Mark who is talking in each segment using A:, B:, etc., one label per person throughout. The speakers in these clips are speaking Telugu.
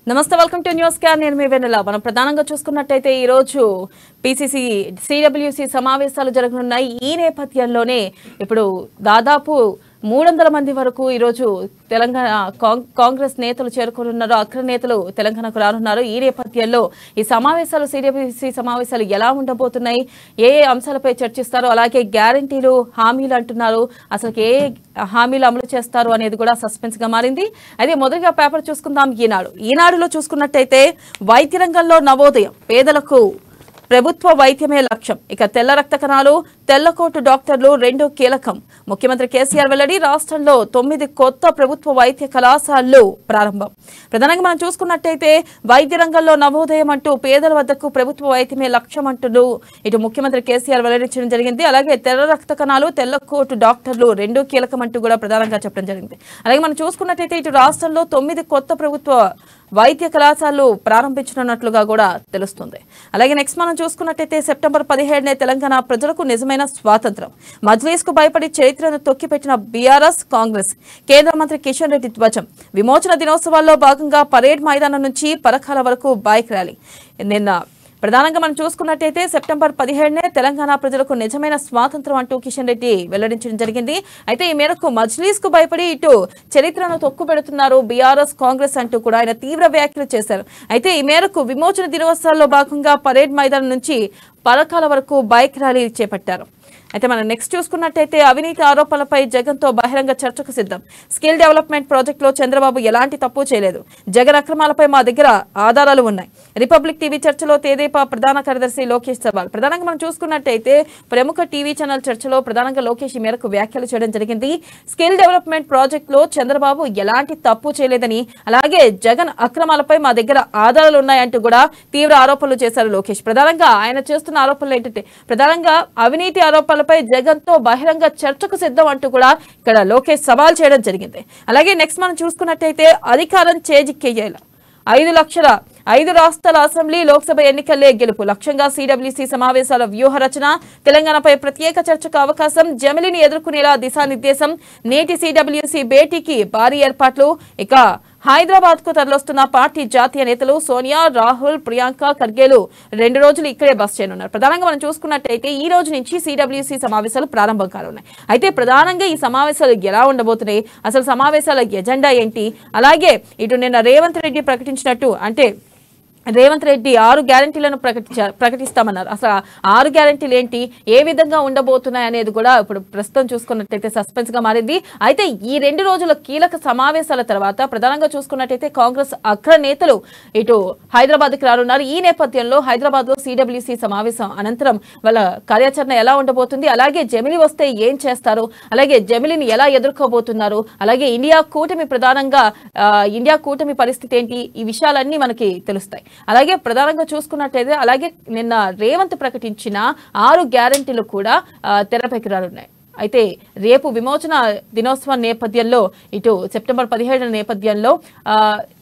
A: నమస్తే వెల్కమ్ టు న్యూస్ క్యాన్ నేను మీ వెన్నెల మనం ప్రధానంగా చూసుకున్నట్టయితే ఈ రోజు పిసిసి సిడబ్ల్యూసి సమావేశాలు జరగనున్నాయి ఈ నేపథ్యంలోనే ఇప్పుడు దాదాపు మూడు వందల మంది వరకు ఈరోజు తెలంగాణ కాంగ్- కాంగ్రెస్ నేతలు చేరుకోనున్నారు అగ్ర నేతలు తెలంగాణకు రానున్నారు ఈ నేపథ్యంలో ఈ సమావేశాలు సిడబ్ల్యూసి సమావేశాలు ఎలా ఉండబోతున్నాయి ఏ ఏ అంశాలపై చర్చిస్తారు అలాగే గ్యారంటీలు హామీలు అంటున్నారు అసలు ఏ హామీలు అమలు చేస్తారు అనేది కూడా సస్పెన్స్ గా మారింది అయితే మొదటిగా పేపర్ చూసుకుందాం ఈనాడు ఈనాడులో చూసుకున్నట్టయితే వైద్య రంగంలో నవోదయం పేదలకు ప్రభుత్వ వైద్యమే లక్ష్యం ఇక తెల్ల రక్త కణాలు తెల్లకోటు డాక్టర్లు రెండు కీలకం ముఖ్యమంత్రి కేసీఆర్ వెల్లడి రాష్ట్రంలో తొమ్మిది కొత్త ప్రభుత్వ వైద్య కళాశాలలు ప్రారంభం ప్రధానంగా మనం చూసుకున్నట్టయితే వైద్య రంగంలో నవోదయం అంటూ పేదల వద్దకు ప్రభుత్వ వైద్యమే లక్ష్యం అంటూ ఇటు ముఖ్యమంత్రి కేసీఆర్ వెల్లడించడం జరిగింది అలాగే తెల్ల రక్త కణాలు తెల్లకోటు డాక్టర్లు రెండు కీలకం అంటూ కూడా ప్రధానంగా చెప్పడం జరిగింది అలాగే మనం చూసుకున్నట్టయితే ఇటు రాష్ట్రంలో తొమ్మిది కొత్త ప్రభుత్వ వైద్య కళాశాలలు ప్రారంభించనున్నట్లుగా కూడా తెలుస్తుంది అలాగే నెక్స్ట్ మనం చూసుకున్నట్టయితే సెప్టెంబర్ పదిహేడునే తెలంగాణ ప్రజలకు నిజమైన స్వాతంత్రం మజ్లీస్ కు భయపడి చరిత్రను తొక్కిపెట్టిన బీఆర్ఎస్ కాంగ్రెస్ కేంద్ర మంత్రి కిషన్ రెడ్డి ధ్వజం విమోచన దినోత్సవాల్లో భాగంగా పరేడ్ మైదానం నుంచి పరకాల వరకు బైక్ ర్యాలీ నిన్న ప్రధానంగా మనం చూసుకున్నట్టయితే సెప్టెంబర్ పదిహేడునే తెలంగాణ ప్రజలకు నిజమైన స్వాతంత్రం అంటూ కిషన్ రెడ్డి వెల్లడించడం జరిగింది అయితే ఈ మేరకు మజ్లీస్ కు భయపడి ఇటు చరిత్రను తొక్కు పెడుతున్నారు బీఆర్ఎస్ కాంగ్రెస్ అంటూ కూడా ఆయన తీవ్ర వ్యాఖ్యలు చేశారు అయితే ఈ మేరకు విమోచన దినోత్సవాల్లో భాగంగా పరేడ్ మైదానం నుంచి పరకాల వరకు బైక్ ర్యాలీ చేపట్టారు అయితే మనం నెక్స్ట్ చూసుకున్నట్టయితే అవినీతి ఆరోపణలపై జగన్తో బహిరంగ చర్చకు సిద్ధం స్కిల్ డెవలప్మెంట్ ప్రాజెక్టులో చంద్రబాబు ఎలాంటి తప్పు చేయలేదు జగన్ అక్రమాలపై మా దగ్గర ఆధారాలు ఉన్నాయి రిపబ్లిక్ టీవీ చర్చలో తేదేపా ప్రధాన కార్యదర్శి లోకేష్ సవాల్ ప్రధానంగా మనం చూసుకున్నట్టయితే ప్రముఖ టీవీ ఛానల్ చర్చలో ప్రధానంగా లోకేష్ ఈ మేరకు వ్యాఖ్యలు చేయడం జరిగింది స్కిల్ డెవలప్మెంట్ ప్రాజెక్టులో చంద్రబాబు ఎలాంటి తప్పు చేయలేదని అలాగే జగన్ అక్రమాలపై మా దగ్గర ఆధారాలు ఉన్నాయంటూ కూడా తీవ్ర ఆరోపణలు చేశారు లోకేష్ ప్రధానంగా ఆయన చేస్తున్న ఆరోపణలు ఏంటంటే ప్రధానంగా అవినీతి ఆరోపణలపై జగన్ తో బహిరంగ చర్చకు సిద్ధం అంటూ కూడా ఇక్కడ లోకేష్ సవాల్ చేయడం జరిగింది అలాగే నెక్స్ట్ మనం చూసుకున్నట్టయితే అధికారం చేజిక్కేయాలి ఐదు లక్షల ఐదు రాష్ట్రాల అసెంబ్లీ లోక్సభ ఎన్నికలే గెలుపు లక్ష్యంగా సిడబ్ల్యూసీ సమావేశాల వ్యూహ రచన తెలంగాణపై ప్రత్యేక చర్చకు అవకాశం జమిలిని ఎదుర్కొనేలా దిశానిర్దేశం నేటి సిడబ్ల్యూసీ భేటీకి భారీ ఏర్పాట్లు ఇక హైదరాబాద్ కు తరలిస్తున్న పార్టీ జాతీయ నేతలు సోనియా రాహుల్ ప్రియాంక ఖర్గేలు రెండు రోజులు ఇక్కడే బస్ చేయనున్నారు ప్రధానంగా మనం చూసుకున్నట్టయితే ఈ రోజు నుంచి సిడబ్ల్యూసీ సమావేశాలు ప్రారంభం కానున్నాయి అయితే ప్రధానంగా ఈ సమావేశాలు ఎలా ఉండబోతున్నాయి అసలు సమావేశాల ఎజెండా ఏంటి అలాగే ఇటు నిన్న రేవంత్ రెడ్డి ప్రకటించినట్టు అంటే రేవంత్ రెడ్డి ఆరు గ్యారంటీలను ప్రకటించారు ప్రకటిస్తామన్నారు అసలు ఆ ఆరు గ్యారంటీలు ఏంటి ఏ విధంగా ఉండబోతున్నాయి అనేది కూడా ఇప్పుడు ప్రస్తుతం చూసుకున్నట్టయితే సస్పెన్స్ గా మారింది అయితే ఈ రెండు రోజుల కీలక సమావేశాల తర్వాత ప్రధానంగా చూసుకున్నట్టయితే కాంగ్రెస్ అగ్ర నేతలు ఇటు హైదరాబాద్ కి రానున్నారు ఈ నేపథ్యంలో హైదరాబాద్ లో సిడబ్ల్యూసీ సమావేశం అనంతరం వాళ్ళ కార్యాచరణ ఎలా ఉండబోతుంది అలాగే జమిలి వస్తే ఏం చేస్తారు అలాగే జమిలిని ఎలా ఎదుర్కోబోతున్నారు అలాగే ఇండియా కూటమి ప్రధానంగా ఆ, ఇండియా కూటమి పరిస్థితి ఏంటి ఈ విషయాలన్నీ మనకి తెలుస్తాయి అలాగే ప్రధానంగా చూసుకున్నట్టయితే అలాగే నిన్న రేవంత్ ప్రకటించిన ఆరు గ్యారంటీలు కూడా ఆ, తెరపైకి రానున్నాయి అయితే రేపు విమోచన దినోత్సవం నేపథ్యంలో ఇటు సెప్టెంబర్ పదిహేడు నేపథ్యంలో ఆ,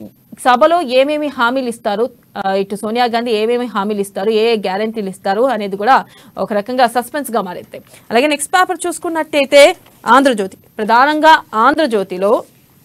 A: సభలో ఏమేమి హామీలు ఇస్తారు ఆ, ఇటు సోనియా గాంధీ ఏమేమి హామీలు ఇస్తారు ఏ ఏ గ్యారంటీలు ఇస్తారు అనేది కూడా ఒక రకంగా సస్పెన్స్ గా మారింది అలాగే నెక్స్ట్ పేపర్ చూసుకున్నట్టయితే ఆంధ్రజ్యోతి ప్రధానంగా ఆంధ్రజ్యోతిలో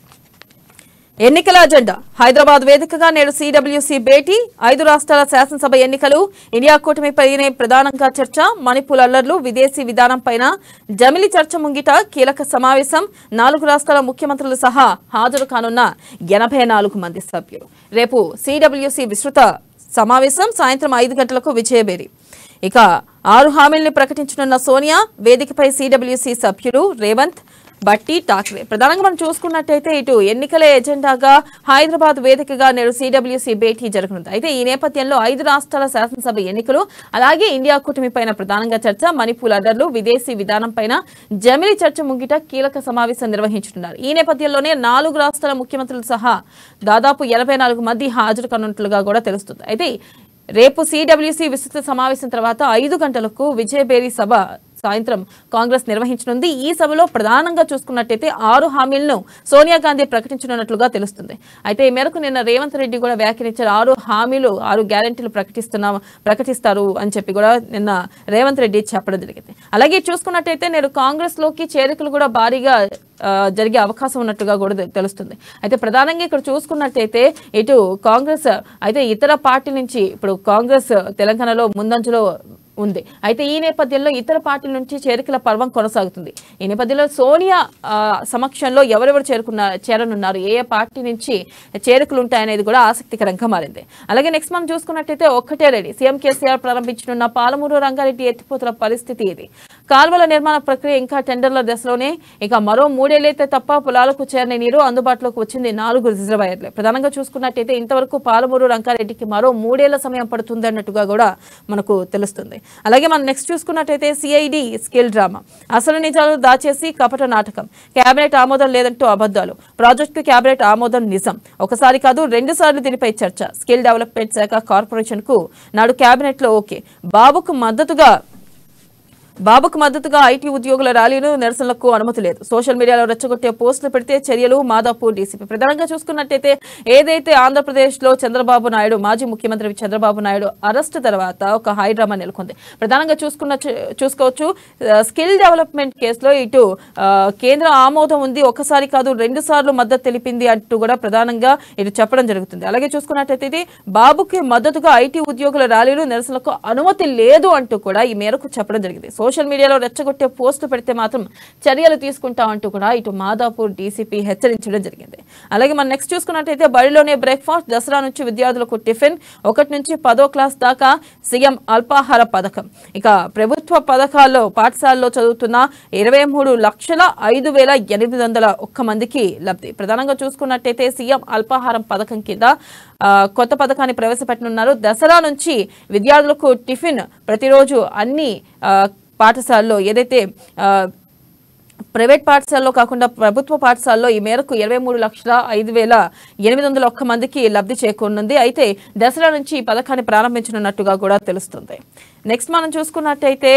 A: ఎన్నికల అజెండా హైదరాబాద్ వేదికగా నేడు సిడబ్ల్యూసీ భేటీ ఐదు రాష్ట్రాల శాసనసభ ఎన్నికలు ఇండియా కూటమిపైనే ప్రధానంగా చర్చ మణిపూర్ అల్లర్లు విదేశీ విధానంపైన జమిలి చర్చ ముంగిట కీలక సమావేశం నాలుగు రాష్ట్రాల ముఖ్యమంత్రులు సహా హాజరు కానున్న ఎనభై నాలుగు మంది సభ్యులు రేపు సిడబ్ల్యూసీ విస్తృత సమావేశం సాయంత్రం ఐదు గంటలకు విజయబేరి ఇక ఆరు హామీల్ని ప్రకటించనున్న సోనియా వేదికపై సిడబ్ల్యూసీ సభ్యులు రేవంత్ బట్టి ఠాక్రే ప్రధానంగా మనం చూసుకున్నట్టయితే ఇటు ఎన్నికల ఎజెండాగా హైదరాబాద్ వేదికగా నేడు సిడబ్ల్యూసీ భేటీ జరగనుంది అయితే ఈ నేపథ్యంలో ఐదు రాష్ట్రాల శాసనసభ ఎన్నికలు అలాగే ఇండియా కూటమి పైన ప్రధానంగా చర్చ మణిపూర్ అల్లర్లు విదేశీ విధానం పైన జమిలి చర్చ ముంగిట కీలక సమావేశం నిర్వహించనున్నారు ఈ నేపథ్యంలోనే నాలుగు రాష్ట్రాల ముఖ్యమంత్రులు సహా దాదాపు ఎనభై నాలుగు మంది హాజరు కానున్నట్లుగా కూడా తెలుస్తుంది అయితే రేపు సిడబ్ల్యూసీ విస్తృత సమావేశం తర్వాత ఐదు గంటలకు విజయబేరి సభ సాయంత్రం కాంగ్రెస్ నిర్వహించనుంది ఈ సభలో ప్రధానంగా చూసుకున్నట్టయితే ఆరు హామీలను సోనియా గాంధీ ప్రకటించనున్నట్లుగా తెలుస్తుంది అయితే ఈ మేరకు నిన్న రేవంత్ రెడ్డి కూడా వ్యాఖ్యానించారు ఆరు హామీలు ఆరు గ్యారంటీలు ప్రకటిస్తున్నాం ప్రకటిస్తారు అని చెప్పి కూడా నిన్న రేవంత్ రెడ్డి చెప్పడం జరిగింది అలాగే చూసుకున్నట్టయితే నేడు కాంగ్రెస్ లోకి చేరికలు కూడా భారీగా ఆ, జరిగే అవకాశం ఉన్నట్టుగా కూడా తె- తెలుస్తుంది అయితే ప్రధానంగా ఇక్కడ చూసుకున్నట్టయితే ఇటు కాంగ్రెస్ అయితే ఇతర పార్టీ నుంచి ఇప్పుడు కాంగ్రెస్ తెలంగాణలో ముందంజలో ఉంది అయితే ఈ నేపథ్యంలో ఇతర పార్టీల నుంచి చేరికల పర్వం కొనసాగుతుంది ఈ నేపథ్యంలో సోనియా ఆ, సమక్షంలో ఎవరెవరు చేరుకున్న చేరనున్నారు ఏ ఏ పార్టీ నుంచి చేరికలు ఉంటాయనేది కూడా ఆసక్తికరంగా మారింది అలాగే నెక్స్ట్ మనం చూసుకున్నట్టయితే ఒక్కటే రెడీ సీఎం కేసీఆర్ ప్రారంభించనున్న పాలమూరు రంగారెడ్డి ఎత్తిపోతుల పరిస్థితి ఇది కాల్వల నిర్మాణ ప్రక్రియ ఇంకా టెండర్ల దశలోనే ఇక మరో మూడేళ్లైతే తప్ప పొలాలకు చేరని నీరు అందుబాటులోకి వచ్చింది నాలుగు రిజర్వాయర్లే ప్రధానంగా చూసుకున్నట్టయితే ఇంతవరకు పాలమూరు రంగారెడ్డికి మరో మూడేళ్ల సమయం పడుతుంది అన్నట్టుగా కూడా మనకు తెలుస్తుంది అలాగే మనం నెక్స్ట్ చూసుకున్నట్టయితే సిఐడి స్కిల్ డ్రామా అసలు నిజాలు దాచేసి కపట నాటకం కేబినెట్ ఆమోదం లేదంటూ అబద్ధాలు ప్రాజెక్టు కేబినెట్ ఆమోదం నిజం ఒకసారి కాదు రెండు సార్లు దీనిపై చర్చ స్కిల్ డెవలప్మెంట్ శాఖ కార్పొరేషన్ కు నాడు కేబినెట్ లో ఓకే బాబుకు మద్దతుగా బాబుకు మద్దతుగా ఐటీ ఉద్యోగుల ర్యాలీలు నిరసనలకు అనుమతి లేదు సోషల్ మీడియాలో రెచ్చగొట్టే పోస్టులు పెడితే చర్యలు మాదాపూర్ డీసీపీ ప్రధానంగా చూసుకున్నట్టయితే ఏదైతే ఆంధ్రప్రదేశ్ లో చంద్రబాబు నాయుడు మాజీ ముఖ్యమంత్రి చంద్రబాబు నాయుడు అరెస్ట్ తర్వాత ఒక హైడ్రామా నెలకొంది ప్రధానంగా చూసుకున్న చూసుకోవచ్చు ఆ, స్కిల్ డెవలప్మెంట్ కేసులో ఇటు ఆ, కేంద్ర ఆమోదం ఉంది ఒకసారి కాదు రెండు సార్లు మద్దతు తెలిపింది అంటూ కూడా ప్రధానంగా ఇటు చెప్పడం జరుగుతుంది అలాగే చూసుకున్నట్టయితే ఇది బాబుకి మద్దతుగా ఐటీ ఉద్యోగుల ర్యాలీలు నిరసనలకు అనుమతి లేదు అంటూ కూడా ఈ మేరకు చెప్పడం జరిగింది సోషల్ మీడియాలో రెచ్చగొట్టే పోస్టులు పెడితే మాత్రం చర్యలు తీసుకుంటామంటూ కూడా ఇటు మాదాపూర్ డీసీపీ హెచ్చరించడం జరిగింది అలాగే మనం నెక్స్ట్ చూసుకున్నట్టయితే బడిలోనే బ్రేక్ఫాస్ట్ దసరా నుంచి విద్యార్థులకు టిఫిన్ ఒకటి నుంచి పదో క్లాస్ దాకా సీఎం అల్పాహార పథకం ఇక ప్రభుత్వ పథకాల్లో పాఠశాలలో చదువుతున్న ఇరవై మూడు లక్షల ఐదు వేల ఎనిమిది వందల ఒక్క మందికి లబ్ధి ప్రధానంగా చూసుకున్నట్టయితే సీఎం అల్పాహారం పథకం కింద ఆ, కొత్త పథకాన్ని ప్రవేశపెట్టనున్నారు దసరా నుంచి విద్యార్థులకు టిఫిన్ ప్రతిరోజు అన్ని ఆ, పాఠశాలలో ఏదైతే ఆ, ప్రైవేట్ పాఠశాలలో కాకుండా ప్రభుత్వ పాఠశాలలో ఈ మేరకు ఇరవై మూడు లక్షల ఐదు వేల ఎనిమిది వందల ఒక్క మందికి లబ్ధి చేకూరనుంది అయితే దసరా నుంచి ఈ పథకాన్ని ప్రారంభించనున్నట్టుగా కూడా తెలుస్తుంది నెక్స్ట్ మనం చూసుకున్నట్టయితే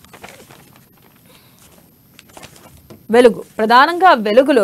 A: వెలుగు ప్రధానంగా వెలుగులో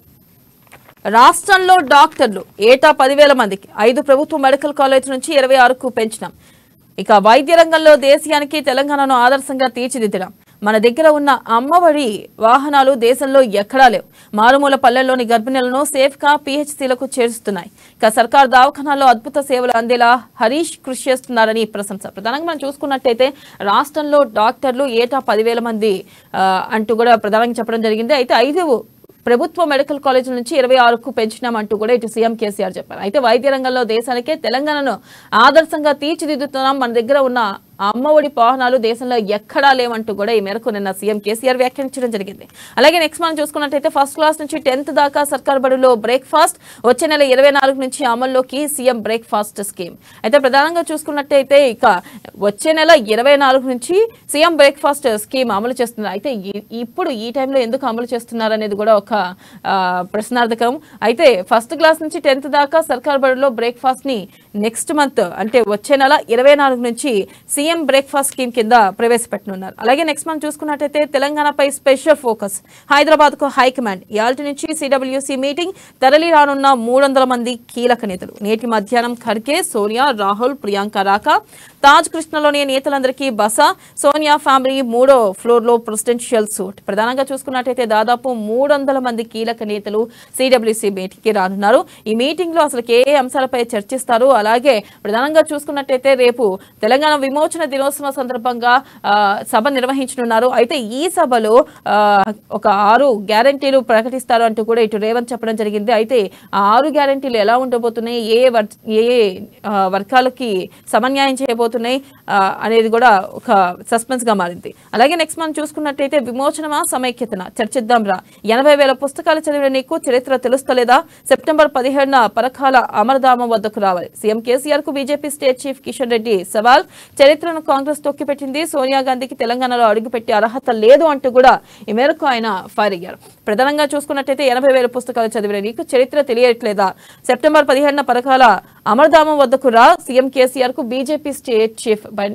A: రాష్ట్రంలో డాక్టర్లు ఏటా పదివేల మందికి ఐదు ప్రభుత్వ మెడికల్ కాలేజ్ నుంచి ఇరవై ఆరుకు పెంచినాం ఇక వైద్య రంగంలో దేశీయానికి తెలంగాణను ఆదర్శంగా తీర్చిదిద్దడం మన దగ్గర ఉన్న అమ్మఒడి వాహనాలు దేశంలో ఎక్కడా లేవు మారుమూల పల్లెల్లోని గర్భిణులను సేఫ్గా పీహెచ్సీలకు చేరుస్తున్నాయి ఇక సర్కార్ దవాఖానాల్లో అద్భుత సేవలు అందేలా హరీష్ కృషి చేస్తున్నారని ప్రశంస ప్రధానంగా మనం చూసుకున్నట్టయితే రాష్ట్రంలో డాక్టర్లు ఏటా పదివేల మంది ఆ, అంటూ కూడా ప్రధానంగా చెప్పడం జరిగింది అయితే ఐదు ప్రభుత్వ మెడికల్ కాలేజీల నుంచి ఇరవై ఆరుకు పెంచినామంటూ కూడా ఇటు సీఎం కేసీఆర్ చెప్పారు అయితే వైద్య రంగంలో దేశానికే తెలంగాణను ఆదర్శంగా తీర్చిదిద్దుతున్నాం మన దగ్గర ఉన్న అమ్మఒడి వాహనాలు దేశంలో ఎక్కడా లేవంటూ కూడా ఈ మేరకు నిన్న సీఎం కేసీఆర్ వ్యాఖ్యానించడం జరిగింది అలాగే నెక్స్ట్ మనం చూసుకున్నట్టయితే ఫస్ట్ క్లాస్ నుంచి టెన్త్ దాకా సర్కార్ బడులో బ్రేక్ఫాస్ట్ వచ్చే నెల ఇరవై నాలుగు నుంచి అమల్లోకి సీఎం బ్రేక్ఫాస్ట్ స్కీమ్ అయితే ప్రధానంగా చూసుకున్నట్టయితే ఇక వచ్చే నెల ఇరవై నాలుగు నుంచి సీఎం బ్రేక్ఫాస్ట్ స్కీమ్ అమలు చేస్తున్నారు అయితే ఈ- ఇప్పుడు ఈ టైంలో ఎందుకు అమలు చేస్తున్నారు అనేది కూడా ఒక ఆ, ప్రశ్నార్థకం అయితే ఫస్ట్ క్లాస్ నుంచి టెన్త్ దాకా సర్కార్ బడులో బ్రేక్ఫాస్ట్ ని నెక్స్ట్ మంత్ అంటే వచ్చే నెల ఇరవై నాలుగు నుంచి సీఎం బ్రేక్ఫాస్ట్ స్కీమ్ కింద ప్రవేశపెట్టనున్నారు అలాగే నెక్స్ట్ మనం చూసుకున్నట్టయితే తెలంగాణపై స్పెషల్ ఫోకస్ హైదరాబాద్ కు హైకమాండ్ ఇయాల్టి నుంచి సిడబ్ల్యూసీ మీటింగ్ తరలి రానున్న మూడు వందల మంది కీలక నేతలు నేటి మధ్యాహ్నం ఖర్గే సోనియా రాహుల్ ప్రియాంక రాక తాజ్ కృష్ణలోని నేతలందరికీ బస సోనియా ఫ్యామిలీ మూడో ఫ్లోర్ లో ప్రెసిడెన్షియల్ సూట్ ప్రధానంగా చూసుకున్నట్టయితే దాదాపు మూడు వందల మంది కీలక నేతలు సిడబ్ల్యూసీ మీటింగ్ కి రానున్నారు ఈ మీటింగ్ లో అసలు ఏ ఏ అంశాలపై చర్చిస్తారు అలాగే ప్రధానంగా చూసుకున్నట్టయితే రేపు తెలంగాణ విమోచన దినోత్సవం సందర్భంగా ఆ, సభ నిర్వహించనున్నారు అయితే ఈ సభలో ఆ, ఒక ఆరు గ్యారంటీలు ప్రకటిస్తారు అంటూ కూడా ఇటు రేవంత్ చెప్పడం జరిగింది అయితే ఆ ఆరు గ్యారంటీలు ఎలా ఉండబోతున్నాయి ఏ ఏ వర్- ఏ ఏ ఆ, వర్గాలకి సమన్యాయం చేయబోతున్నాయి ఆ, అనేది కూడా ఒక సస్పెన్స్ గా మారింది అలాగే నెక్స్ట్ మనం చూసుకున్నట్టయితే విమోచనమా సమైక్యతన చర్చిద్దాం రా ఎనభై వేల పుస్తకాలు చదివిన నీకు చరిత్ర తెలుస్తలేదా సెప్టెంబర్ పదిహేడున పరకాల అమరధామం వద్దకు రావాలి సీఎం కేసీఆర్ కు BJP state chief Kishan Reddy సవాల్ చరిత్రను కాంగ్రెస్ తొక్కిపెట్టింది సోనియా గాంధీకి తెలంగాణలో అడుగుపెట్టే అర్హత లేదు అంటూ కూడా ఈ మేరకు ఆయన ఫైర్ అయ్యారు ప్రధానంగా చూసుకున్నట్టయితే ఎనభై వేల పుస్తకాలు చదివిన నీకు చరిత్ర తెలియట్లేదా సెప్టెంబర్ పదిహేడున పరకాల అమరధామం వద్దకు రా సీఎం కేసీఆర్ కు బీజేపీ స్టేట్ చీఫ్ బన్-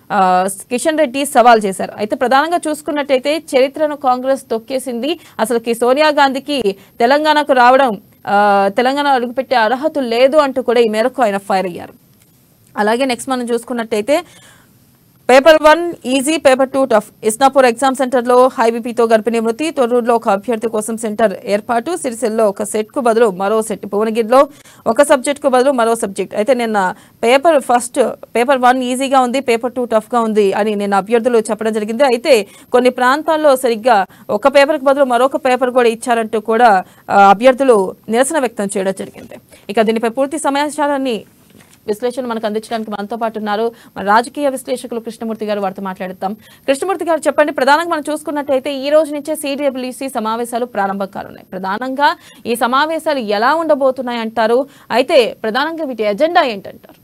A: ఆ, కిషన్ రెడ్డి సవాల్ చేశారు అయితే ప్రధానంగా చూసుకున్నట్టయితే చరిత్రను కాంగ్రెస్ తొక్కేసింది అసలుకి సోనియా గాంధీకి తెలంగాణకు రావడం ఆ, తెలంగాణ అడుగుపెట్టే అర్హత లేదు అంటూ కూడా ఈ మేరకు ఆయన ఫైర్ అయ్యారు అలాగే నెక్స్ట్ మనం చూసుకున్నట్టయితే paper one easy paper two tough Isnapur exam సెంటర్లో హైబీపీతో గర్భిణీ మృతి తొర్రూరులో ఒక అభ్యర్థి కోసం సెంటర్ ఏర్పాటు సిరిసిల్లో ఒక సెట్కు బదులు మరో సెట్ భువనగిరిలో ఒక సబ్జెక్ట్కు బదులు మరో సబ్జెక్ట్ అయితే నిన్న పేపర్ ఫస్ట్ పేపర్ వన్ ఈజీగా ఉంది పేపర్ టూ టఫ్గా ఉంది అని నిన్న అభ్యర్థులు చెప్పడం జరిగింది అయితే కొన్ని ప్రాంతాల్లో సరిగ్గా ఒక పేపర్కి బదులు మరొక పేపర్ కూడా ఇచ్చారంటూ కూడా ఆ, అభ్యర్థులు నిరసన వ్యక్తం చేయడం జరిగింది ఇక దీనిపై పూర్తి సమాచారాన్ని విశ్లేషణ మనకు అందించడానికి మనతో పాటు ఉన్నారు మన రాజకీయ విశ్లేషకులు కృష్ణమూర్తి గారు వారితో మాట్లాడుతాం కృష్ణమూర్తి గారు చెప్పండి ప్రధానంగా మనం చూసుకున్నట్టయితే ఈ రోజు నుంచే సిడబ్ల్యూసి సమావేశాలు ప్రారంభం కానున్నాయి ప్రధానంగా ఈ సమావేశాలు ఎలా ఉండబోతున్నాయి అంటారు అయితే ప్రధానంగా వీటి ఎజెండా ఏంటంటారు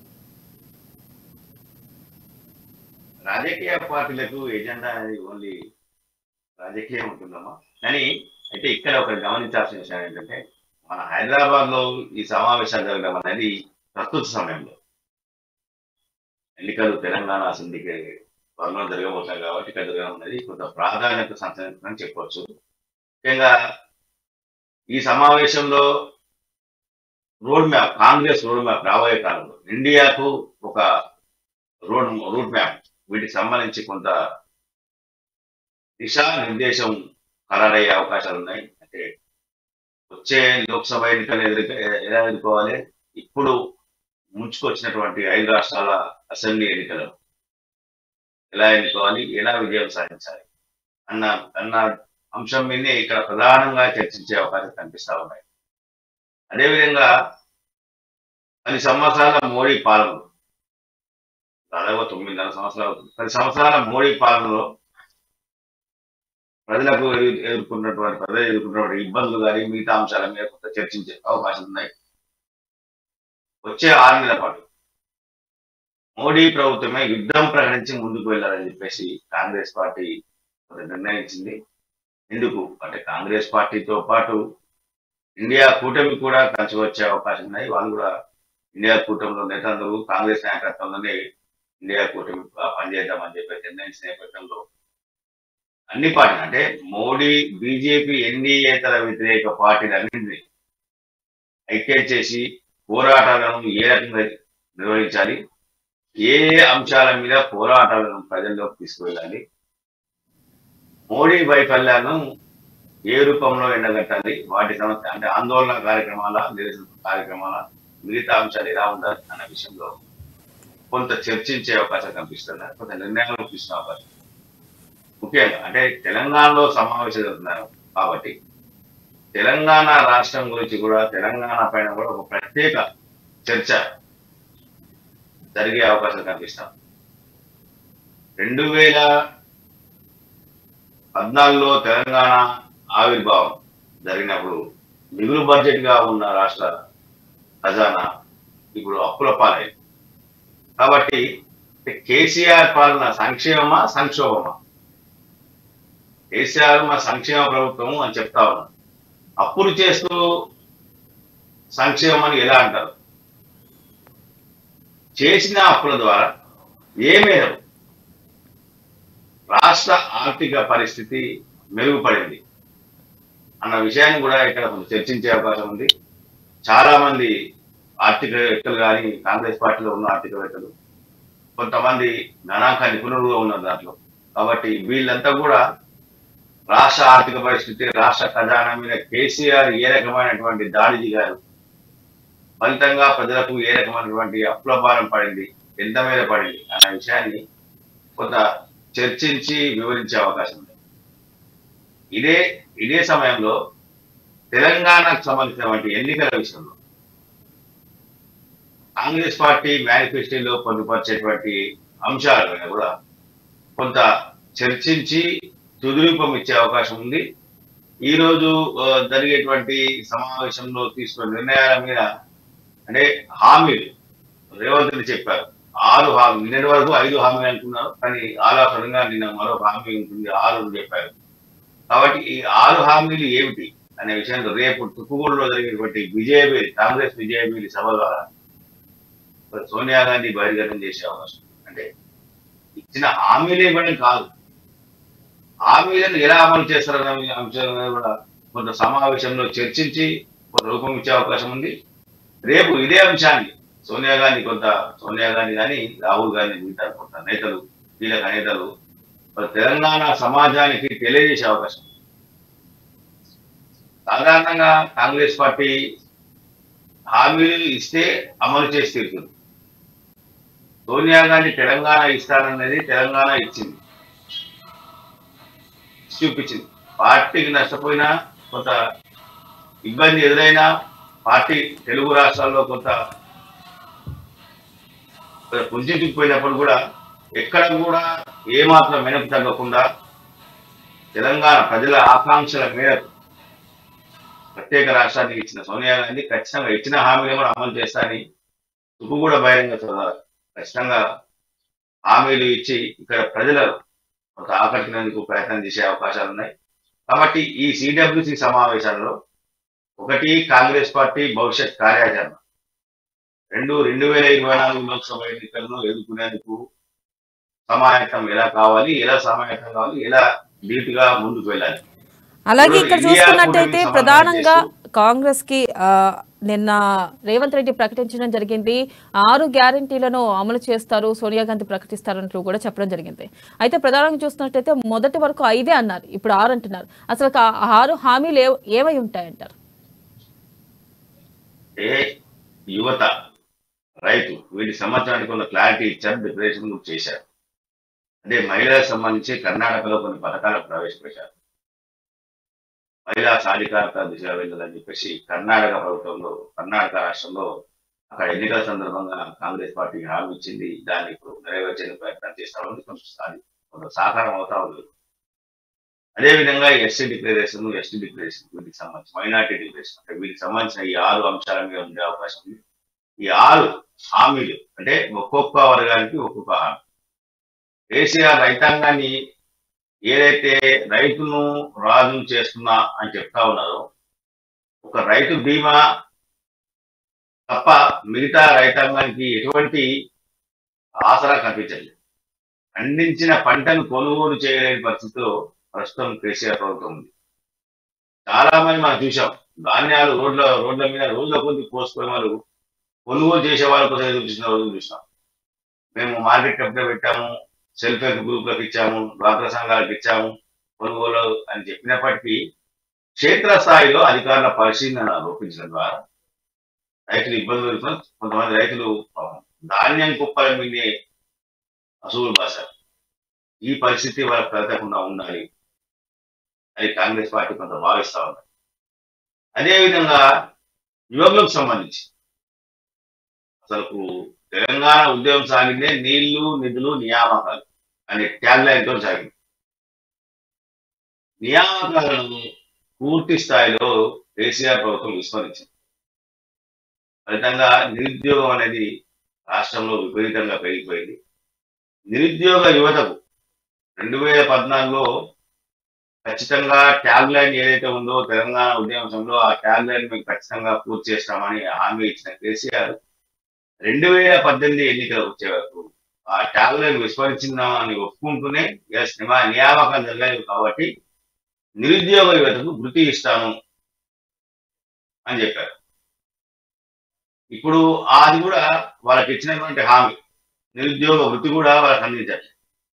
B: రాజకీయ పార్టీలకు ఎజెండా అనేది ఓన్లీ రాజకీయం ఉంటుందమ్మా కానీ అయితే ఇక్కడ ఒకటి గమనించాల్సిన విషయం ఏంటంటే మన హైదరాబాద్ లో ఈ సమావేశాలు జరగడం అనేది ప్రస్తుత సమయంలో ఎన్నికలు తెలంగాణ అసెంబ్లీకి త్వరలో జరగబోతాయి కాబట్టి ఇక్కడ జరగడం అనేది కొంత ప్రాధాన్యత సంతరించిందని చెప్పవచ్చు ముఖ్యంగా ఈ సమావేశంలో road map Congress road map రాబోయే కాలంలో ఇండియాకు ఒక రోడ్ రూట్ మ్యాప్ వీటికి సంబంధించి కొంత దిశా నిర్దేశం ఖరారయ్యే అవకాశాలు ఉన్నాయి అంటే వచ్చే లోక్సభ ఎన్నికలు ఎదుర్క ఎలా ఎదుర్కోవాలి ఇప్పుడు ముంచుకొచ్చినటువంటి ఐదు రాష్ట్రాల అసెంబ్లీ ఎన్నికలు ఎలా ఎన్నుకోవాలి ఎలా విజయం సాధించాలి అన్న అన్న అంశం మీదే ఇక్కడ ప్రధానంగా చర్చించే అవకాశం కనిపిస్తా ఉన్నాయి అదేవిధంగా పది సంవత్సరాల మోడీ పాలన దాదాపు తొమ్మిదిన్నర సంవత్సరాలు అవుతుంది. పది సంవత్సరాల మోడీ పాలనలో ప్రజలకు ఎదు- ఎదుర్కొన్నటువంటి ప్రజలు ఎదుర్కొన్నటువంటి ఇబ్బందులు కానీ మిగతా అంశాల మీద కొంత చర్చించే అవకాశం ఉన్నాయి వచ్చే ఆరు నెలల పాటు మోడీ ప్రభుత్వమే యుద్ధం ప్రకటించి ముందుకు వెళ్ళాలని చెప్పేసి కాంగ్రెస్ పార్టీ కొంత నిర్ణయించింది ఎందుకు అంటే కాంగ్రెస్ పార్టీతో పాటు ఇండియా కూటమి కూడా కలిసి వచ్చే అవకాశం ఉన్నాయి వాళ్ళు కూడా ఇండియా కూటమిలో నేతలందరూ కాంగ్రెస్ నాయకత్వంలోనే ఇండియా కూటమి ఆ, పనిచేద్దామని చెప్పి నిర్ణయించిన నేపథ్యంలో అన్ని పార్టీలు అంటే మోడీ బీజేపీ ఎన్డీఏతర వ్యతిరేక పార్టీలన్నింటినీ ఐక్యం చేసి పోరాటాలను ఏ రకంగా నిర్వహించాలి ఏ ఏ అంశాల మీద పోరాటాలను ప్రజల్లోకి తీసుకువెళ్ళాలి మోడీ వైఫల్యాలను ఏ రూపంలో ఎండగట్టాలి వాటి సమస్య అంటే ఆందోళన కార్యక్రమాల నిరసన కార్యక్రమాల మిగతా అంశాలు ఎలా ఉండాలి అన్న విషయంలో కొంత చర్చించే అవకాశం కనిపిస్తుంది కొంత నిర్ణయాలు తీసుకునే అవకాశం ముఖ్యంగా అంటే తెలంగాణలో సమావేశం జరుగుతున్నారు కాబట్టి తెలంగాణ రాష్ట్రం గురించి కూడా తెలంగాణ పైన కూడా ఒక ప్రత్యేక చర్చ జరిగే అవకాశం కనిపిస్తాం రెండు వేల పద్నాలుగులో తెలంగాణ ఆవిర్భావం జరిగినప్పుడు మిగులు బడ్జెట్ గా ఉన్న రాష్ట్ర ఖజానా ఇప్పుడు అప్పుల పాలైంది కాబట్టి కేసీఆర్ పాలన సంక్షేమమా సంక్షోభమా కేసీఆర్ మా సంక్షేమ ప్రభుత్వము అని చెప్తా ఉన్నాం అప్పులు చేస్తూ సంక్షేమం అని ఎలా అంటారు చేసిన అప్పుల ద్వారా ఏ మేరకు రాష్ట్ర ఆర్థిక పరిస్థితి మెరుగుపడింది అన్న విషయాన్ని కూడా ఇక్కడ కొంచెం చర్చించే అవకాశం ఉంది చాలా మంది ఆర్థికవేత్తలు కానీ కాంగ్రెస్ పార్టీలో ఉన్న ఆర్థికవేత్తలు కొంతమంది గణాంక నిపుణులుగా ఉన్నారు దాంట్లో కాబట్టి వీళ్ళంతా కూడా రాష్ట్ర ఆర్థిక పరిస్థితి రాష్ట్ర ఖజానా మీద కేసీఆర్ ఏ రకమైనటువంటి దాడి దిగారు ఫలితంగా ప్రజలకు ఏ రకమైనటువంటి అప్పుల భారం పడింది ఎంత మీద పడింది అనే విషయాన్ని కొంత చర్చించి వివరించే అవకాశం ఉంది ఇదే ఇదే సమయంలో తెలంగాణకు సంబంధించినటువంటి ఎన్నికల విషయంలో కాంగ్రెస్ పార్టీ మేనిఫెస్టోలో పొందుపరిచేటువంటి అంశాల మీద కూడా కొంత చర్చించి తుదిరూపం ఇచ్చే అవకాశం ఉంది ఈ రోజు ఆ, జరిగేటువంటి సమావేశంలో తీసుకున్న నిర్ణయాల మీద అంటే హామీలు రేవంత్ రెడ్డి చెప్పారు ఆరు హామీ నిన్నటి వరకు ఐదు హామీలు అనుకున్నారు కానీ ఆలోచనగా నిన్న మరో హామీ ఉంటుంది ఆరు అని చెప్పారు కాబట్టి ఈ ఆరు హామీలు ఏమిటి అనే విషయంలో రేపు తుక్కుగూడలో జరిగినటువంటి విజయవేలి కాంగ్రెస్ విజయవేలి సభ ద్వారా సోనియా గాంధీ బహిర్గతం చేసే అవకాశం అంటే ఇచ్చిన హామీలు ఇవ్వడం కాదు హామీలను ఎలా అమలు చేస్తారనే అంశం మీద కూడా కొంత సమావేశంలో చర్చించి కొంత రూపం ఇచ్చే అవకాశం ఉంది రేపు ఇదే అంశాన్ని సోనియా గాంధీ కొంత సోనియా గాంధీ కానీ రాహుల్ గాంధీ మిగతా కొంత నేతలు కీలక నేతలు మరి తెలంగాణ సమాజానికి తెలియజేసే అవకాశం ఉంది. సాధారణంగా కాంగ్రెస్ పార్టీ హామీలు ఇస్తే అమలు చేసి తీరుతుంది సోనియా గాంధీ తెలంగాణ ఇస్తానన్నది తెలంగాణ ఇచ్చింది చూపించింది పార్టీకి నష్టపోయినా కొంత ఇబ్బంది ఎదురైనా పార్టీ తెలుగు రాష్ట్రాల్లో కొంత పుంజుకుపోయినప్పుడు కూడా ఎక్కడ కూడా ఏమాత్రం వెనక్కి తగ్గకుండా తెలంగాణ ప్రజల ఆకాంక్షల మేరకు ప్రత్యేక రాష్ట్రానికి ఇచ్చిన సోనియా గాంధీ ఖచ్చితంగా ఇచ్చిన హామీలు కూడా అమలు చేస్తారని తుప్పు కూడా బహిరంగ చదవాలి ఖచ్చితంగా హామీలు ఇచ్చి ఇక్కడ ప్రజల ఒక ఆకట్టుకునేందుకు ప్రయత్నం చేసే అవకాశాలు ఉన్నాయి కాబట్టి ఈ సిడబ్ల్యూసి సమావేశాల్లో ఒకటి కాంగ్రెస్ పార్టీ భవిష్యత్ కార్యాచరణ రెండు రెండు వేల ఇరవై నాలుగు లోక్సభ ఎన్నికలను ఎదుర్కొనేందుకు సమాయత్తం ఎలా కావాలి ఎలా సమాయత్తం కావాలి ఎలా ధీటుగా ముందుకు వెళ్ళాలి
A: అలాగే ఇక్కడ
B: ఇప్పుడు ఇండియా
A: చూసుకున్నట్టయితే
B: కూటమికి
A: ప్రధానంగా
B: సంబంధించి
A: కాంగ్రెస్ కి ఆ, నిన్న రేవంత్ రెడ్డి ప్రకటించడం జరిగింది ఆరు గ్యారంటీలను అమలు చేస్తారు సోనియా గాంధీ ప్రకటిస్తారంటూ కూడా చెప్పడం జరిగింది అయితే ప్రధానంగా చూస్తున్నట్టయితే మొదటి వరకు ఐదే అన్నారు ఇప్పుడు ఆరు అంటున్నారు అసలు ఆ ఆరు హామీలు ఏ- ఏమై ఉంటాయంటారు
B: ఏ యువత రైతు వీటి సంవత్సరానికి కొంత క్లారిటీ ఇచ్చారు డిక్లరేషన్ కూడా చేశారు అంటే మహిళలకు సంబంధించి కర్ణాటకలో కొన్ని పథకాలు ప్రవేశపెట్టారు మహిళా సాధికారత దిశగా వెళ్ళాలని చెప్పేసి కర్ణాటక ప్రభుత్వంలో కర్ణాటక రాష్ట్రంలో అక్కడ ఎన్నికల సందర్భంగా కాంగ్రెస్ పార్టీ హామీ ఇచ్చింది దాన్ని ఇప్పుడు నెరవేర్చేందుకు ప్రయత్నం చేస్తా ఉంది కొంత సాధి- కొంత సాకారం అవుతా ఉంది అదేవిధంగా ఎస్సీ డిక్లరేషన్ ఎస్టీ డిక్లరేషన్ వీటికి సంబంధించి మైనార్టీ డిక్లరేషన్ అంటే వీటికి సంబంధించిన ఈ ఆరు అంశాల మీద ఉండే అవకాశం ఉంది ఈ ఆరు హామీలు అంటే ఒక్కొక్క వర్గానికి ఒక్కొక్క హామీ కేసీఆర్ రైతాంగాన్ని ఏదైతే రైతును రాజు చేస్తున్నా అని చెప్తా ఉన్నారో ఒక రైతు బీమా తప్ప మిగతా రైతాంగానికి ఎటువంటి ఆసరా కనిపించలేదు పండించిన పంటను కొనుగోలు చేయలేని పరిస్థితిలో ప్రస్తుతం కేసీఆర్ ప్రభుత్వం ఉంది చాలా మంది మనం చూసాం ధాన్యాలు రోడ్ల రోడ్ల మీద రోజుల కొద్ది పోసుకునే వాళ్ళు కొనుగోలు చేసే వాళ్ళ కోసం ఎదురు చూసిన రోజులు చూసినాం మేము మార్కెట్ కమిటీ పెట్టాము సెల్ఫ్ హెల్ప్ గ్రూప్లకు ఇచ్చాము డ్వాక్రా సంఘాలకు ఇచ్చాము కొనుగోలు అని చెప్పినప్పటికీ క్షేత్రస్థాయిలో అధికారుల పరిశీలన రూపించడం ద్వారా రైతులు ఇబ్బంది పడుతున్నారు కొంతమంది రైతులు పాపం ధాన్యం కుప్పల మీదే అసూలు బాసారు ఈ పరిస్థితి వాళ్ళకి తలెత్తకుండా ఉండాలి అని కాంగ్రెస్ పార్టీ కొంత భావిస్తా ఉంది అదేవిధంగా యువకులకు సంబంధించి అసలు తెలంగాణ ఉద్యమం సాగిందే నీళ్లు నిధులు నియామకాలు అనే ట్యాగ్ లైన్ తో సాగింది నియామకాలను పూర్తి స్థాయిలో కేసీఆర్ ప్రభుత్వం విస్మరించింది ఫలితంగా నిరుద్యోగం అనేది రాష్ట్రంలో విపరీతంగా పెరిగిపోయింది నిరుద్యోగ యువతకు రెండు వేల పద్నాలుగులో ఖచ్చితంగా ట్యాగ్ లైన్ ఏదైతే ఉందో తెలంగాణ ఉద్యమ సమయంలో ఆ ట్యాగ్ లైన్ మేము ఖచ్చితంగా పూర్తి చేస్తామని హామీ ఇచ్చిన కేసీఆర్ రెండు వేల పద్దెనిమిది ఎన్నికలు వచ్చే వరకు ఆ ట్యాగ్ లైన్ విస్మరించిందామని ఒప్పుకుంటూనే ఎస్ నియమ- నియామకాలు జరగలేదు కాబట్టి నిరుద్యోగ యువతకు వృత్తి ఇస్తాను అని చెప్పారు ఇప్పుడు అది కూడా వాళ్ళకి ఇచ్చినటువంటి హామీ నిరుద్యోగ వృత్తి కూడా వాళ్ళకి అందించాలి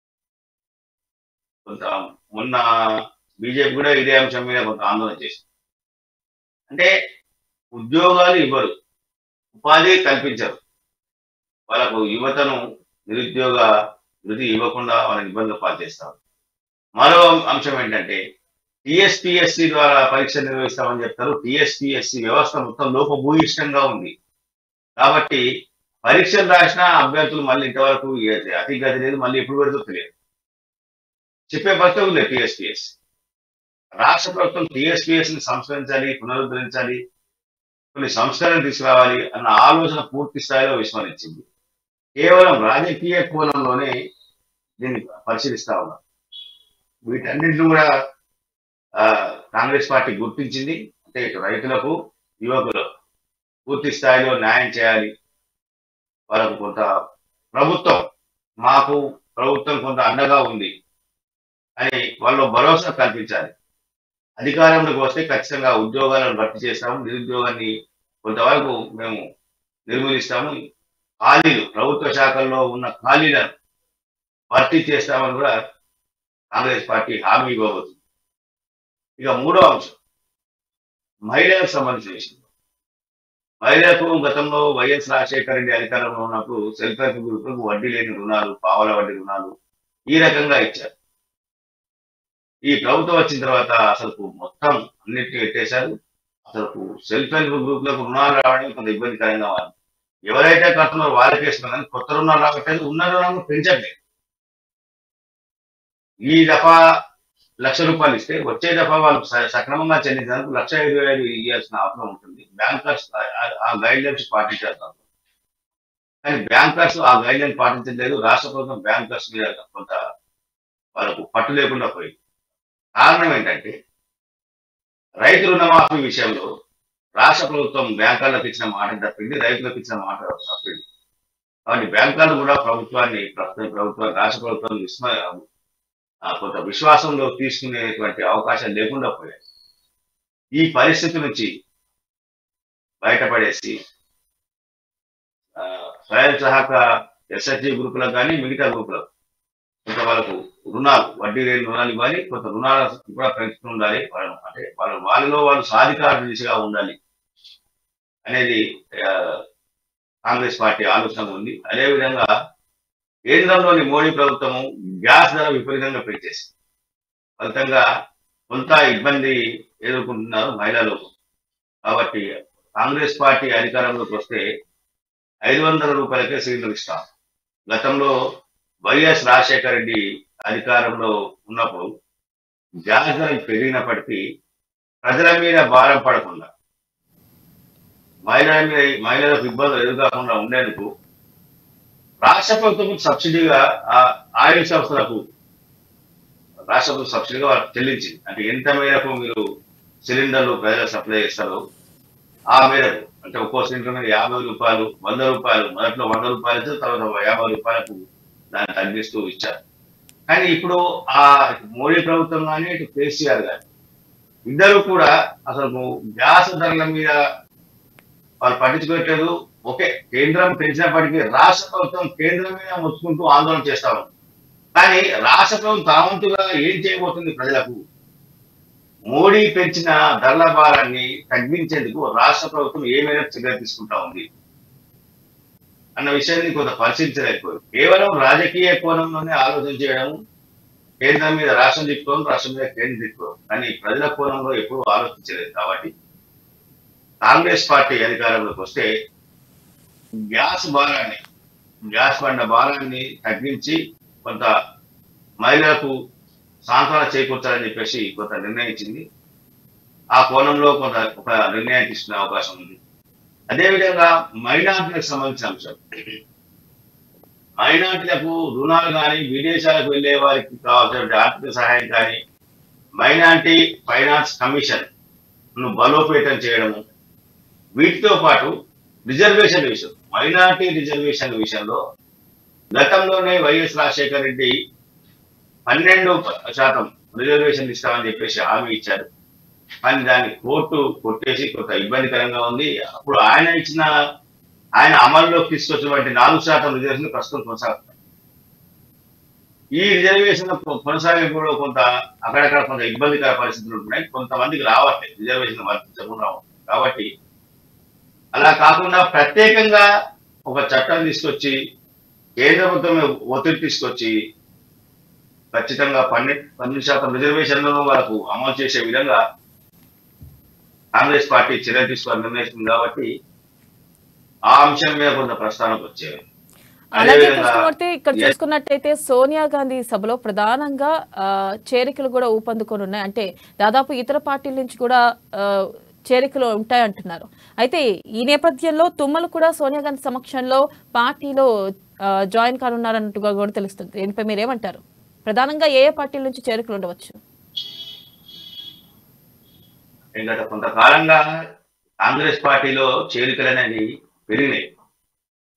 B: కొంత మొన్న బీజేపీ కూడా ఇదే అంశం మీద కొంత ఆందోళన చేసింది అంటే ఉద్యోగాలు ఇవ్వరు ఉపాధి కల్పించరు వాళ్ళకు యువతను నిరుద్యోగ వృత్తి ఇవ్వకుండా వాళ్ళని ఇబ్బందులు పాల్చేస్తారు మరో అంశం ఏంటంటే టిఎస్పిఎస్సి ద్వారా పరీక్ష నిర్వహిస్తామని చెప్తారు టిఎస్పిఎస్సి వ్యవస్థ మొత్తం లోపభూయిష్టంగా ఉంది కాబట్టి పరీక్షలు రాసిన అభ్యర్థులు మళ్ళీ ఇంతవరకు ఏ- అతి గతి లేదు మళ్ళీ ఎప్పుడు పెడుతూ తెలియదు చెప్పే పరిస్థితులు లేదు టిఎస్పిఎస్ రాష్ట్ర ప్రభుత్వం టిఎస్పిఎస్ ని సంస్కరించాలి పునరుద్ధరించాలి కొన్ని సంస్కరణలు తీసుకురావాలి అన్న ఆలోచన పూర్తి స్థాయిలో విస్మరించింది కేవలం రాజకీయ కోణంలోనే దీన్ని పరిశీలిస్తా ఉన్నాం వీటన్నింటిని కూడా ఆ, కాంగ్రెస్ పార్టీ గుర్తించింది అంటే ఇటు రైతులకు యువకులకు పూర్తి స్థాయిలో న్యాయం చేయాలి వాళ్ళకు కొంత ప్రభుత్వం మాకు ప్రభుత్వం కొంత అండగా ఉంది అని వాళ్ళు భరోసా కల్పించాలి అధికారంలోకి వస్తే ఖచ్చితంగా ఉద్యోగాలను భర్తీ చేస్తాము నిరుద్యోగాన్ని కొంతవరకు మేము నిర్మూలిస్తాము ఖాళీలు ప్రభుత్వ శాఖల్లో ఉన్న ఖాళీలను భర్తీ చేస్తామని కూడా కాంగ్రెస్ పార్టీ హామీ ఇవ్వబోతుంది ఇక మూడో అంశం మహిళలకు సంబంధించిన విషయం మహిళలకు గతంలో వైఎస్ రాజశేఖర రెడ్డి అధికారంలో ఉన్నప్పుడు సెల్ఫ్ హెల్ప్ గ్రూపులకు వడ్డీ లేని రుణాలు పావల వడ్డీ రుణాలు ఈ రకంగా ఇచ్చారు ఈ ప్రభుత్వం వచ్చిన తర్వాత అసలు మొత్తం అన్నిటిని ఎట్టేశారు అసలు సెల్ఫ్ హెల్ప్ గ్రూపులకు రుణాలు రావడం కొంత ఇబ్బందికరంగా మారింది ఎవరైతే కడుతున్నారో వాళ్ళకి ఇస్తున్నారు కొత్త రుణాలు రావట్లేదు ఉన్న రుణాలు పెంచట్లేదు ఈ దఫా లక్ష రూపాయలు ఇస్తే వచ్చే దఫా వాళ్ళు స- సక్రమంగా చెల్లించడానికి లక్ష ఇరవై ఐదు ఇవ్వాల్సిన అవసరం ఉంటుంది బ్యాంకర్స్ ఆ- ఆ గైడ్ లైన్స్ పాటించారు కానీ బ్యాంకర్స్ ఆ గైడ్ లైన్ పాటించలేదు రాష్ట్ర ప్రభుత్వం బ్యాంకర్స్ మీద కొంత వాళ్ళకు పట్టు లేకుండా పోయింది కారణం ఏంటంటే రైతు రుణమాఫీ విషయంలో రాష్ట్ర ప్రభుత్వం బ్యాంకర్లకు ఇచ్చిన మాట తప్పింది రైతులకు ఇచ్చిన మాట తప్పింది కాబట్టి బ్యాంకర్లు కూడా ప్రభుత్వాన్ని ప్రస్తుత ప్రభుత్వం రాష్ట్ర ప్రభుత్వం విస్మయ ఆ, కొంత విశ్వాసంలో తీసుకునేటువంటి అవకాశం లేకుండా పోయాయి ఈ పరిస్థితి నుంచి బయటపడేసి ఆ, స్వయం సహాయక ఎస్ఎస్జి గ్రూపులకు కానీ మిగతా గ్రూపులకు కొంత వాళ్ళకు రుణాలు వడ్డీ లేని రుణాలు ఇవ్వాలి కొంత రుణాలు కూడా పెంచుతూ ఉండాలి వాళ్ళు అంటే వాళ్ళ వాళ్ళలో వాళ్ళు సాధికార దిశగా ఉండాలి అనేది ఆ, కాంగ్రెస్ పార్టీ ఆలోచన ఉంది అదేవిధంగా కేంద్రంలోని మోడీ ప్రభుత్వము గ్యాస్ ధర విపరీతంగా పెంచేసింది ఫలితంగా కొంత ఇబ్బంది ఎదుర్కొంటున్నారు మహిళలు కాబట్టి కాంగ్రెస్ పార్టీ అధికారంలోకి వస్తే ఐదు వందల రూపాయలకే సిలిండర్ ఇస్తాం గతంలో వైఎస్ రాజశేఖర రెడ్డి అధికారంలో ఉన్నప్పుడు గ్యాస్ ధరలు పెరిగినప్పటికీ ప్రజల మీద భారం పడకుండా మహిళల మీద మహిళలకు ఇబ్బందులు ఎదురుకాకుండా ఉండేందుకు రాష్ట్ర ప్రభుత్వం సబ్సిడీగా ఆ ఆయిల్ సంస్థలకు రాష్ట్ర ప్రభుత్వం సబ్సిడీగా వాళ్ళకి చెల్లించింది అంటే ఎంత మేరకు మీరు సిలిండర్లు ప్రజలకు సప్లై చేస్తారో ఆ మేరకు అంటే ఒక్కో సిలిండర్ మీద యాభై రూపాయలు వంద రూపాయలు మొదట్లో వంద రూపాయలు ఇచ్చారు తర్వాత యాభై రూపాయలకు దాన్ని తగ్గిస్తూ ఇచ్చారు కానీ ఇప్పుడు ఆ మోడీ ప్రభుత్వం కానీ ఇటు కేసీఆర్ కానీ ఇద్దరు కూడా అసలు గ్యాస్ ధరల మీద వాళ్ళు పట్టించుకోవట్లేదు ఓకే కేంద్రం పెంచినప్పటికీ రాష్ట్ర ప్రభుత్వం కేంద్రం మీద ముచ్చుకుంటూ ఆందోళన చేస్తా ఉంది కానీ రాష్ట్ర ప్రభుత్వం తావంతుగా ఏం చేయబోతుంది ప్రజలకు మోడీ పెంచిన ధరల భారాన్ని తగ్గించేందుకు రాష్ట్ర ప్రభుత్వం ఏ మేరకు చర్యలు తీసుకుంటా ఉంది అన్న విషయాన్ని కొంత పరిశీలించలేకపోయింది కేవలం రాజకీయ కోణంలోనే ఆలోచన చేయడం కేంద్రం మీద రాష్ట్రం తిప్పుకోవడం రాష్ట్రం మీద కేంద్రం తిప్పుకోవడం కానీ ప్రజల కోణంలో ఎప్పుడూ ఆలోచించలేదు కాబట్టి కాంగ్రెస్ పార్టీ అధికారంలోకి వస్తే గ్యాస్ భారాన్ని గ్యాస్ బండ భారాన్ని తగ్గించి కొంత మహిళలకు సాంత్వన చేకూర్చాలని చెప్పేసి కొంత నిర్ణయించింది ఆ కోణంలో కొంత ఒక నిర్ణయం తీసుకునే అవకాశం ఉంది అదేవిధంగా మైనార్టీలకు సంబంధించిన అంశం మైనార్టీలకు రుణాలు కానీ విదేశాలకు వెళ్లే వారికి కావాల్సిన ఆర్థిక సహాయం కానీ మైనార్టీ ఫైనాన్స్ కమిషన్ ను బలోపేతం చేయడము వీటితో పాటు రిజర్వేషన్ విషయం మైనార్టీ రిజర్వేషన్ విషయంలో గతంలోనే వైఎస్ రాజశేఖర రెడ్డి పన్నెండు శాతం రిజర్వేషన్ ఇస్తామని చెప్పేసి హామీ ఇచ్చారు కానీ దాన్ని కోర్టు కొట్టేసి కొంత ఇబ్బందికరంగా ఉంది అప్పుడు ఆయన ఇచ్చిన ఆయన అమల్లోకి తీసుకొచ్చినటువంటి నాలుగు శాతం రిజర్వేషన్ ప్రస్తుతం కొనసాగుతుంది ఈ రిజర్వేషన్ కొనసాగింపులో కొంత అక్కడక్కడ కొంత ఇబ్బందికర పరిస్థితులు ఉంటున్నాయి కొంతమందికి రావట్లేదు రిజర్వేషన్ వర్తించకుండా ఉంటుంది కాబట్టి అలా కాకుండా ప్రత్యేకంగా ఒక చట్టం తీసుకొచ్చి కేంద్ర ప్రభుత్వం ఒత్తిడి తీసుకొచ్చి ఖచ్చితంగా పన్నెండు పన్నెండు శాతం రిజర్వేషన్లను వాళ్ళకు అమలు చేసే విధంగా కాంగ్రెస్ పార్టీ చర్యలు తీసుకోవాలని నిర్ణయిస్తుంది కాబట్టి ఆ అంశం మీద కొంత ప్రస్తావనకు వచ్చేవి
A: అలాగే
B: అదేవిధంగా
A: కృష్ణమూర్తి ఇక్కడ
B: Yes.
A: చూసుకున్నట్టయితే సోనియా గాంధీ సభలో ప్రధానంగా ఆ, చేరికలు కూడా ఊపందుకొని ఉన్నాయి అంటే దాదాపు ఇతర పార్టీల నుంచి కూడా ఆ, చేరికలు ఉంటాయంటున్నారు అయితే ఈ నేపథ్యంలో తుమ్మలు కూడా సోనియా గాంధీ సమక్షంలో పార్టీలో ఆ, జాయిన్ కానున్నారన్నట్టుగా కూడా తెలుస్తుంది దీనిపై మీరేమంటారు ప్రధానంగా ఏ ఏ పార్టీల నుంచి చేరికలు ఉండవచ్చు
B: గత కొంతకాలంగా కాంగ్రెస్ పార్టీలో చేరికలు అనేది పెరిగినాయి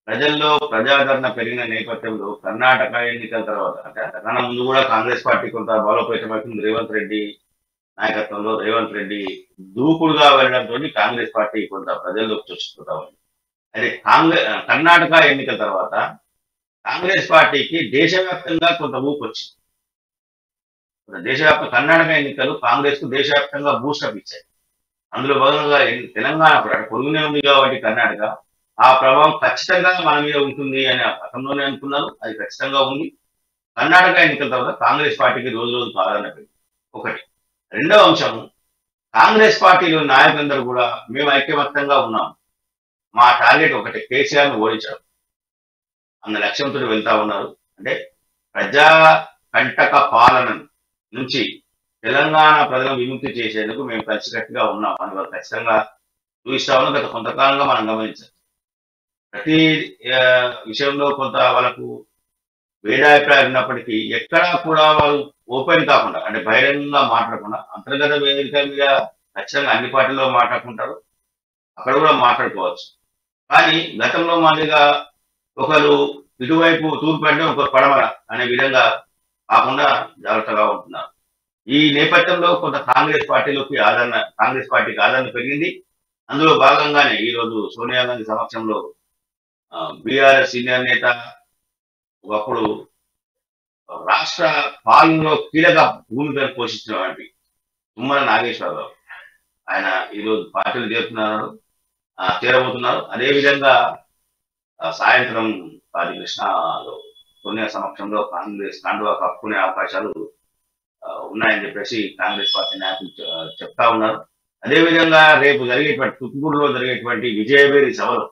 B: ప్రజల్లో ప్రజాదరణ పెరిగిన నేపథ్యంలో కర్ణాటక ఎన్నికల తర్వాత అంటే అంతకన్నా ముందు కూడా కాంగ్రెస్ పార్టీ కొంత బలోపేతమవుతుంది రేవంత్ రెడ్డి నాయకత్వంలో రేవంత్ రెడ్డి దూకుడుగా వెళ్ళడంతో కాంగ్రెస్ పార్టీ కొంత ప్రజల్లోకి చొచ్చుకుంటా ఉంది అయితే కాంగ్రెస్ కర్ణాటక ఎన్నికల తర్వాత కాంగ్రెస్ పార్టీకి దేశవ్యాప్తంగా కొంత ఊపు వచ్చింది దేశవ్యాప్త కర్ణాటక ఎన్నికలు కాంగ్రెస్ కు దేశవ్యాప్తంగా బూస్టప్ ఇచ్చాయి అందులో భాగంగా ఎన్- తెలంగాణ కూడా అంటే పొరుగునే ఉంది కాబట్టి కర్ణాటక ఆ ప్రభావం ఖచ్చితంగా మన మీద ఉంటుంది అని గతంలోనే అనుకున్నారు అది ఖచ్చితంగా ఉంది కర్ణాటక ఎన్నికల తర్వాత కాంగ్రెస్ పార్టీకి రోజు రోజు ప్రాధాన్యత పెరిగింది ఒకటి రెండవ అంశం కాంగ్రెస్ పార్టీలో నాయకులందరూ కూడా మేము ఐక్యమత్యంగా ఉన్నాం మా టార్గెట్ ఒకటి కేసీఆర్ ను ఓడించడం అన్న లక్ష్యంతో వెళ్తా ఉన్నారు అంటే ప్రజా కంటక పాలన నుంచి తెలంగాణ ప్రజలను విముక్తి చేసేందుకు మేము కలిసికట్టుగా ఉన్నాం అని వాళ్ళు ఖచ్చితంగా చూపిస్తా ఉన్నాం గత కొంతకాలంగా మనం గమనించాం ప్రతి ఆ, విషయంలో కొంత వాళ్ళకు వేడాభిప్రాయాలు ఉన్నప్పటికీ ఎక్కడా కూడా వాళ్ళు ఓపెన్ కాకుండా అంటే బహిరంగంగా మాట్లాడకుండా అంతర్గత వేదిక మీద ఖచ్చితంగా అన్ని పార్టీల్లో మాట్లాడుకుంటారు అక్కడ కూడా మాట్లాడుకోవచ్చు కానీ గతంలో మాదిరిగా ఒకరు ఇటువైపు తూర్పు అంటే ఒక పడమర అనే విధంగా కాకుండా జాగ్రత్తగా ఉంటున్నారు ఈ నేపథ్యంలో కొంత కాంగ్రెస్ పార్టీలోకి ఆదరణ కాంగ్రెస్ పార్టీకి ఆదరణ పెరిగింది అందులో భాగంగానే ఈ రోజు సోనియా గాంధీ సమక్షంలో బీఆర్ఎస్ సీనియర్ నేత ఒకప్పుడు రాష్ట్ర పాలనలో కీలక భూమికను పోషించినటువంటి తుమ్మల నాగేశ్వరరావు ఆయన ఈరోజు పార్టీలు చేరుతున్నారు ఆ, చేరబోతున్నారు అదేవిధంగా ఆ, సాయంత్రం పాది కృష్ణలో సోనియా సమక్షంలో కాంగ్రెస్ కాండువా కప్పుకునే అవకాశాలు ఆ, ఉన్నాయని చెప్పేసి కాంగ్రెస్ పార్టీ నాయకులు చె- చెప్తా ఉన్నారు అదేవిధంగా రేపు జరిగేటువంటి తుక్కుగూరులో జరిగేటువంటి విజయవేరి సభలో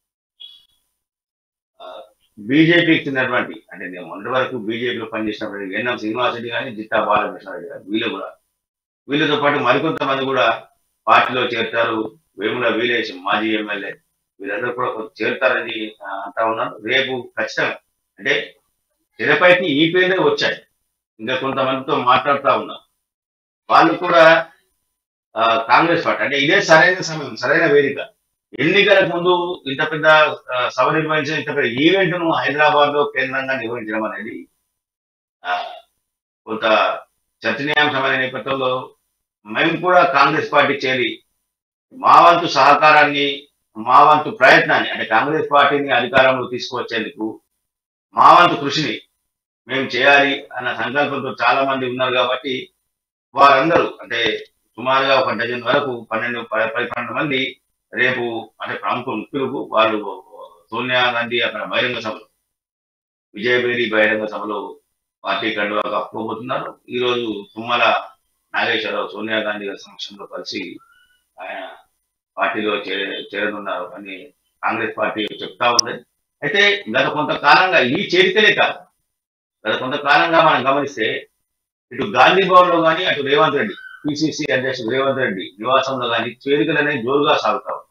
B: బీజేపీకి చెందినటువంటి అంటే నేను మొన్నటి వరకు బీజేపీలో పనిచేసినటువంటి ఎన్ఎం శ్రీనివాసరెడ్డి కానీ జిట్టా బాలకృష్ణారెడ్డి గారు వీళ్ళు కూడా వీళ్ళతో పాటు మరికొంతమంది కూడా పార్టీలో చేరుతారు వేముల వీరేష్ మాజీ ఎమ్మెల్యే వీళ్ళందరూ కూడా కొంత చేరుతారని ఆ, అంటా ఉన్నారు రేపు ఖచ్చితంగా అంటే తెరపైకి ఈ పేర్లే వచ్చాయి ఇంకా కొంతమందితో మాట్లాడుతూ ఉన్నారు వాళ్ళు కూడా ఆ, కాంగ్రెస్ పార్టీ అంటే ఇదే సరైన సమయం సరైన వేదిక ఎన్నికలకు ముందు ఇంత పెద్ద ఆ, సభ నిర్వహించిన ఇంత పెద్ద ఈవెంట్ ను హైదరాబాద్ లో కేంద్రంగా నిర్వహించడం అనేది ఆ, కొంత చర్చనీయాంశమైన నేపథ్యంలో మేము కూడా కాంగ్రెస్ పార్టీ చేరి మా వంతు సహకారాన్ని మా వంతు ప్రయత్నాన్ని అంటే కాంగ్రెస్ పార్టీని అధికారంలో తీసుకువచ్చేందుకు మా వంతు కృషిని మేము చేయాలి అన్న సంకల్పంతో చాలా మంది ఉన్నారు కాబట్టి వారందరూ అంటే సుమారుగా ఒక డజన్ వరకు పన్నెండు ప- పది పన్నెండు మంది రేపు అంటే ప్రముఖ ముఖ్యులకు వాళ్ళు సోనియా గాంధీ అక్కడ బహిరంగ సభలో విజయబేరి బహిరంగ సభలో పార్టీ కండువా కప్పుకోబోతున్నారు ఈ రోజు తుమ్మల నాగేశ్వరరావు సోనియా గాంధీ గారి సమక్షంలో కలిసి ఆయన పార్టీలో చేర చేరనున్నారు అని కాంగ్రెస్ పార్టీ చెప్తా ఉంది అయితే గత కొంతకాలంగా ఈ చేరికలే కాదు గత కొంతకాలంగా మనం గమనిస్తే ఇటు గాంధీ భవన్ లో కానీ అటు రేవంత్ రెడ్డి పిసిసి అధ్యక్షుడు రేవంత్ రెడ్డి నివాసంలో కానీ చేరికలు అనేవి జోరుగా సాగుతా ఉన్నాయి.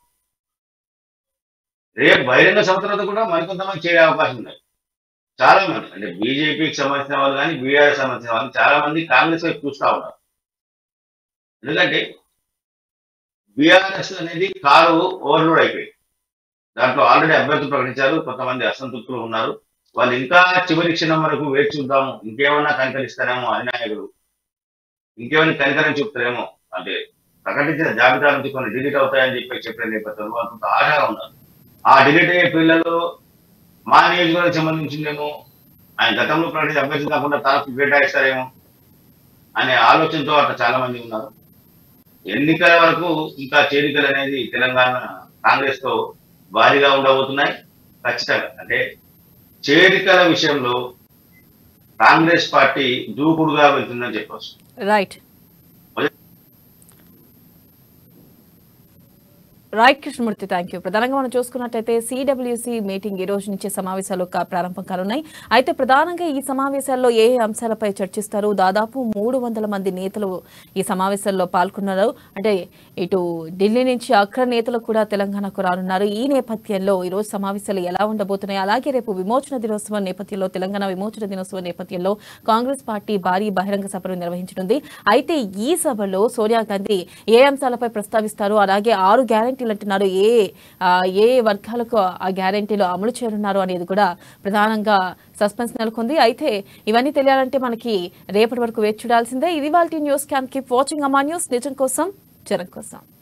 B: రేపు బహిరంగ సభ తర్వాత కూడా మరికొంతమంది చేరే అవకాశం ఉన్నాయి చాలా మంది అంటే బీజేపీకి సంబంధించిన వాళ్ళు కానీ బీఆర్ఎస్ సంబంధించిన వాళ్ళు చాలా మంది కాంగ్రెస్ వైపు చూస్తా ఉన్నారు ఎందుకంటే బీఆర్ఎస్ అనేది కారు ఓవర్లోడ్ అయిపోయింది దాంట్లో ఆల్రెడీ అభ్యర్థులు ప్రకటించారు కొంతమంది అసంతృప్తులు ఉన్నారు వాళ్ళు ఇంకా చివరి క్షణం వరకు వేచి చూద్దాము ఇంకేమన్నా కనికరిస్తారేమో అధినాయకులు ఇంకేమైనా కనికరం చెప్తారేమో అంటే ప్రకటించిన జాబితా నుంచి కొన్ని డిలీట్ అవుతాయని చెప్పి చెప్పే నేపథ్యంలో వాళ్ళు కొంత ఆశగా ఉన్నారు ఆ డిలీట్ అయ్యే పిల్లలు మా నియోజకవర్గానికి సంబంధించిందేమో ఆయన గతంలో ప్రకటించిన అభ్యర్థి కాకుండా తనకు కేటాయిస్తారేమో అనే ఆలోచనతో అట్లా చాలా మంది ఉన్నారు ఎన్నికల వరకు ఇంకా చేరికలు అనేది తెలంగాణ కాంగ్రెస్ తో భారీగా ఉండబోతున్నాయి ఖచ్చితంగా అంటే చేరికల విషయంలో కాంగ్రెస్ పార్టీ దూకుడుగా వెళ్తుందని చెప్పొచ్చు
A: right right Krishnamurthy thank you ప్రధానంగా మనం చూసుకున్నట్టయితే సిడబ్ల్యూసి మీటింగ్ ఈ రోజు నుంచి సమావేశాలు కా- ప్రారంభం కానున్నాయి అయితే ప్రధానంగా ఈ సమావేశాల్లో ఏ ఏ అంశాలపై చర్చిస్తారు దాదాపు మూడు వందల మంది నేతలు ఈ సమావేశాల్లో పాల్గొన్నారు అంటే ఇటు ఢిల్లీ నుంచి అగ్ర నేతలు కూడా తెలంగాణకు రానున్నారు ఈ నేపథ్యంలో ఈ రోజు సమావేశాలు ఎలా ఉండబోతున్నాయి అలాగే రేపు విమోచన దినోత్సవం నేపథ్యంలో తెలంగాణ విమోచన దినోత్సవం నేపథ్యంలో కాంగ్రెస్ పార్టీ భారీ బహిరంగ సభను నిర్వహించనుంది అయితే ఈ సభలో సోనియా గాంధీ ఏ అంశాలపై ప్రస్తావిస్తారు అలాగే ఆరు గ్యారంటీల గ్యారంటీలు అంటున్నారు ఏ ఆ, ఏ వర్గాలకు ఆ గ్యారంటీలు అమలు చేయనున్నారు అనేది కూడా ప్రధానంగా సస్పెన్స్ నెలకొంది అయితే ఇవన్నీ తెలియాలంటే మనకి రేపటి వరకు వేచి చూడాల్సిందే ఇది వాళ్ళ న్యూస్ క్యాన్ కీప్ వాచింగ్ అమా న్యూస్ నిజం కోసం జనం కోసం